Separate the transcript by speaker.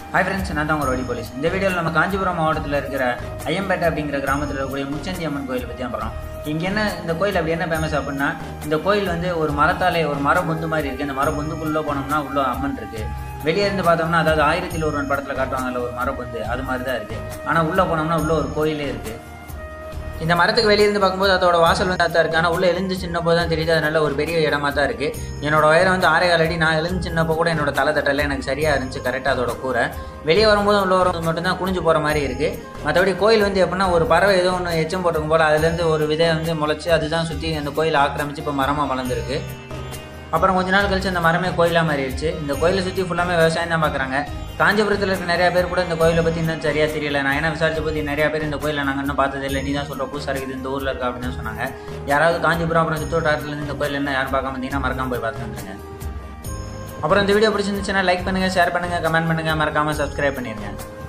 Speaker 1: hi friends நான் தான் உங்களோட வடி போலீஸ் இந்த வீடியோவில் நம்ம காஞ்சிபுரம் மாவட்டத்தில் இருக்கிற ஐயம்பேட்டை அப்படிங்கிற கிராமத்தில் இருக்கக்கூடிய முச்சந்தி அம்மன் கோயில் பற்றி தான் பார்க்குறோம் இங்கே என்ன இந்த கோயில் அப்படி என்ன ஃபேமஸ் அப்படின்னா இந்த கோயில் வந்து ஒரு மரத்தாலே ஒரு மர பொந்து மாதிரி இருக்குது இந்த மர பொந்துக்குள்ளே போனோம்னா உள்ள அம்மன் இருக்குது வெளியே இருந்து பார்த்தோம்னா அதாவது ஆயிரத்தில் ஒருவன் படத்தில் காட்டுவாங்கல்ல ஒரு மர பொந்து அது மாதிரி தான் இருக்குது ஆனால் உள்ளே போனோம்னா உள்ள ஒரு கோயிலே இருக்குது இந்த மரத்துக்கு வெளியே இருந்து பார்க்கும்போது அதோட வாசல் வந்து தான் இருக்குது ஆனால் உள்ளே எழுந்து சின்னப்போ தான் தெரியுது அது நல்ல ஒரு பெரிய இடமா தான் இருக்குது என்னோட உயரம் வந்து ஆறே கால் அடி நான் எழுந்து சின்னப்போ கூட என்னோட தலை தட்டல எனக்கு சரியாக இருந்துச்சு கரெக்டாக அதோட கூரை வெளியே வரும்போது உள்ள வரும்போது மட்டும்தான் குனிஞ்சு போகிற மாதிரி இருக்குது மற்றபடி கோயில் வந்து எப்படின்னா ஒரு பறவை ஏதோ ஒன்று எச்சம் போட்டிருக்கும் போல் அதுலேருந்து ஒரு விதை வந்து முளைச்சி அதுதான் சுற்றி அந்த கோயில் ஆக்கிரமிச்சு இப்போ மரமாக வளர்ந்துருக்கு அப்புறம் கொஞ்ச நாள் கழிச்சு அந்த மரமே கோயிலாக மாறிடுச்சு இந்த கோயிலை சுற்றி ஃபுல்லாமே விவசாயம் தான் பார்க்குறாங்க காஞ்சிபுரத்தில் இருக்க நிறைய பேர் கூட இந்த கோயிலை பற்றி இன்னும் சரியாக தெரியல நான் என்ன விசாரிச்ச பற்றி நிறைய பேர் இந்த கோயிலை நாங்கள் இன்னும் பார்த்தது இல்லை நீ தான் சொல்கிற புதுசாக இருக்குது இந்த ஊரில் இருக்கா அப்படின்னு தான் சொன்னாங்க யாராவது காஞ்சிபுரம் அப்புறம் சுற்றுவட்டாரத்துலேருந்து இந்த கோயில் என்ன யாரும் பார்க்காம இருந்தீங்கன்னா மறக்காம போய் பார்த்து வந்துருங்க அப்புறம் இந்த வீடியோ பிடிச்சிருந்துச்சுன்னா லைக் பண்ணுங்கள் ஷேர் பண்ணுங்கள் கமெண்ட் பண்ணுங்கள் மறக்காமல் சப்ஸ்கிரைப் பண்ணிடுங்க